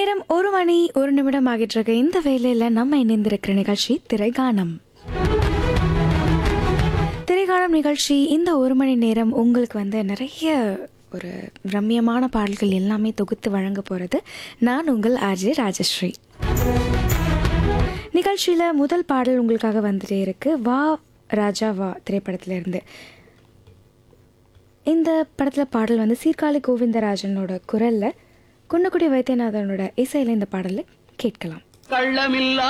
நேரம் ஒரு மணி ஒரு நிமிடம் ஆகிட்டு இருக்க இந்த வேலையில் நம்ம இணைந்திருக்கிற நிகழ்ச்சி திரைகானம் திரைகானம் நிகழ்ச்சி இந்த ஒரு மணி நேரம் உங்களுக்கு வந்து நிறைய ஒரு ரம்யமான பாடல்கள் எல்லாமே தொகுத்து வழங்க போகிறது நான் உங்கள் ஆர்ஜே ராஜஸ்ரீ நிகழ்ச்சியில் முதல் பாடல் உங்களுக்காக வந்துட்டே இருக்கு வா ராஜா வா திரைப்படத்துல இருந்து இந்த படத்தில் பாடல் வந்து சீர்காழி கோவிந்தராஜனோட குரலில் குன்னக்குடி வைத்தியநாதனோட இசையில் இந்த பாடலை கேட்கலாம் கள்ளமில்லா